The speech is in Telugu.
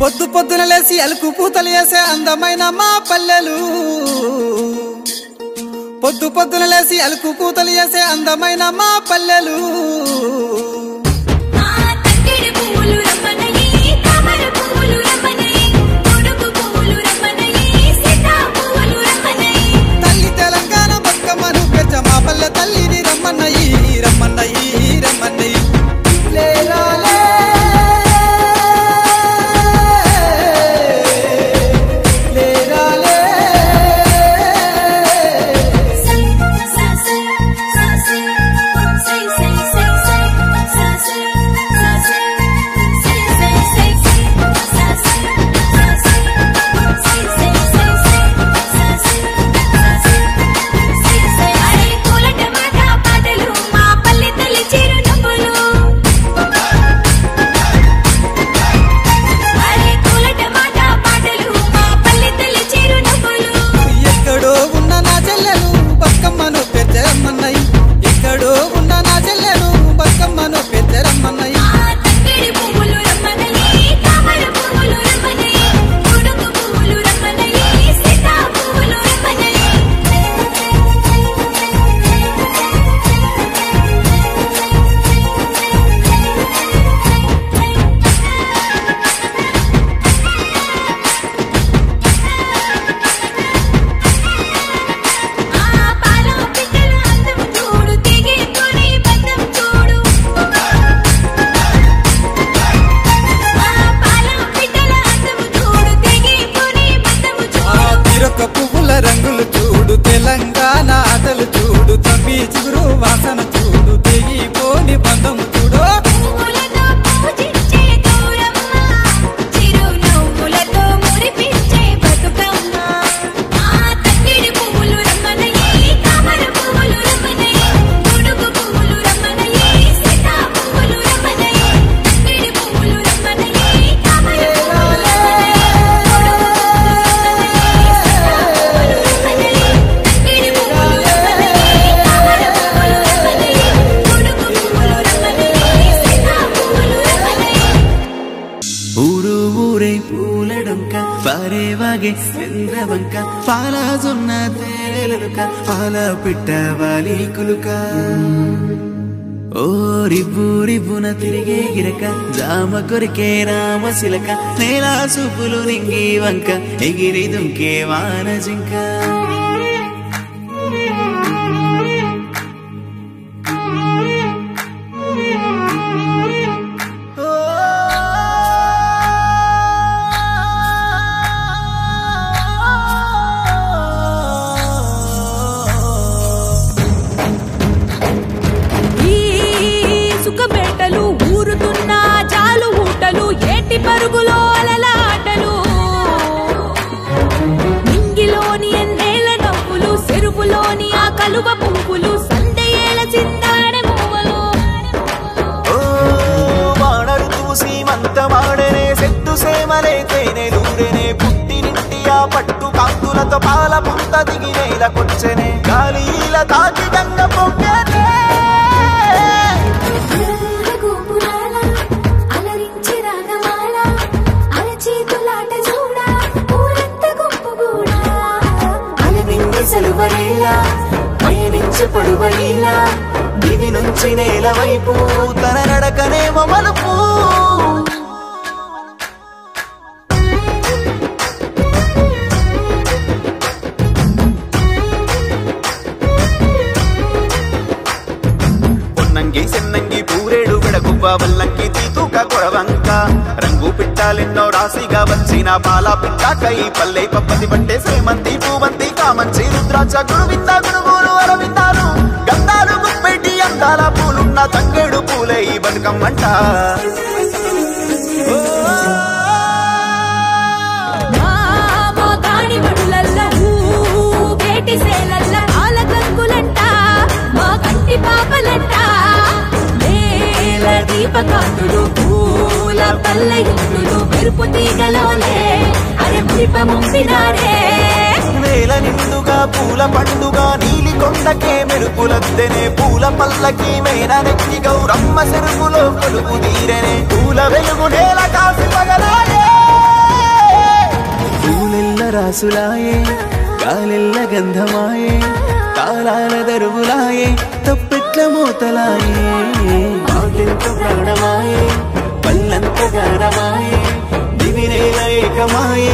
పొద్దు పొద్దున లేసి అలుకు పూతలు వేసే అందమైన మా పల్లెలు పొద్దు పొద్దున లేసి అలుకు పూతలు వేసే అందమైన మా పల్లెలు ఆ తంగేడు పువ్వులు రమ్మనయి తామర పువ్వులు రమ్మనయి కొడుకు పువ్వులు రమ్మనయి సీతా పువ్వులు రమ్మనయి తల్లి తెలంగాణ బతుకమ్మను పెంచ మా పల్లె తల్లిని రమ్మన్నయి రమ్మన్నయి రమ్మన్నయి లేలాలే. లేలాలే. సై సా సై సా సై సై సై సై సై సా సై సా సై సై సై సై సై సా సై సా సై సై సై సై సై సా సై సా సై సై సై అరే పూల టమాటా పాటలు మా పల్లె తల్లి చిరునవ్వులు అరే పూల టమాటా పాటలు మా పల్లె తల్లి చిరునవ్వులు ఎక్కడో ఉన్న నా చెల్లెలు బతుకమ్మను పెద్దరమ్మన్నయి ఎక్కడో ఉన్న నా చెల్లెలు బతుకమ్మను పెద్దరమ్మన్నయి ఆ తంగేడు పువ్వులు రమ్మనయి తామర పువ్వులు రమ్మనయి కొడుకు పువ్వులు రమ్మనయి సీతా పువ్వులు రమ్మనయి ఆ పాల పిట్టల అందం చూడు తెగిపోని బంధం చూడు ఆ పాల పిట్టల అందం చూడు తెగిపోని బంధం ఆ చూడు తిరొక్క పువ్వుల రంగులు చూడు తెలంగాణ ఆటలు చూడు తమ్మి చిగురు వాసన చూడు తెగిపోని బంధము చూడు పువ్వులతో పూజించే గౌరమ్మ చిరునవ్వులతో మురిపించే బతుకమ్మ ఆ తంగిడి పువ్వులు రమ్మనయి తామర పువ్వులు రమ్మనయి గొడుగు పువ్వులు రమ్మనయి సీతా పువ్వులు రమ్మనయి తంగిడి పువ్వులు రమ్మనయి తామర పువ్వులు రమ్మనయి గొడుగు పువ్వులు రమ్మనయి సీతా పువ్వులు రమ్మనయి ఊరు ఊరే పూలడొంక పారేవాగే చంద్రవంక పాల జొన్న తేలుక పాల పిట్ట వాలి కులుక ఓ రివ్వు రివ్వున తిరిగే గిరక జామ కొరికే రామ శిలక నేల సూపులు నింగి వంక ఎగిరి దుంకే వాన జింక ఈ సుఖబేటలు ఊరుతున్న జాలు ఊటలు ఏటి పరుగులో అలలాటలు నింగిలోని ఎన్నేల నవ్వులు చెరువులోని ఆ కలువ పువ్వులు సందయేల చిందాడ మువ్వలు ఓ వానరు చూసి మంతమాడనే సెట్టు సేమలే తేనెలూరెనే పుట్టినింటి ఆ పట్టు కాంతులతో పాల పుంత దిగి నేలకొచ్చెనే గాలిల తాకి గంగ పొంగనే గోపురాల అలరించి రాగమాల అరచేతులాట చూడ ఊరంత గుంపుగూడా అలవింది సెలువలేల పయనించు పొడువలీల దివి నుంచి నేల వైపు తన నడకనేమో మలుపు పొన్నంగి సెన్నంగి పూరేడు విడగువ్వ వల్లంకి తీతూక కొరవంక రంగు పిట్టాలెన్నో రాశిగా వచ్చిన పాల పిట్టాకై పల్లె పప్పది పట్టే సేమంతి పూవంతి కామంచి రుద్రాక్ష గురువింద గురువులు అరవిందాలు గంధాలు గుప్పెట్టి అందాల పూలున్న తంగేడు పూలే ఈ బతుకమ్మంట ఓ మా మోగాని బడులల్ల ఊగేటి సేలల్ల ఆల గంగులంట మా కంటి పాపలంట నేల దీపకాంతులు పూల పల్ల ఇల్లులు మెరుపు తీగలోనే అరే మురిప ముంపినారే నేల నిండుగా పూల పండుగ నీలి కొండకే మెరుపులద్దెనే పూల పల్లకి మేన నెక్కి గౌరమ్మ చెరుపులో కొలుపు తీరెనే పూల వెలుగు నేల కాసి పగలాయే రాసులాయే గాలిల్ల గంధమాయే తాళాల దరువులాయే తప్పెట్ల మూతలాయే మాటెంత ప్రాణమాయే పల్లంత గారమాయే దివినేల ఏకమాయే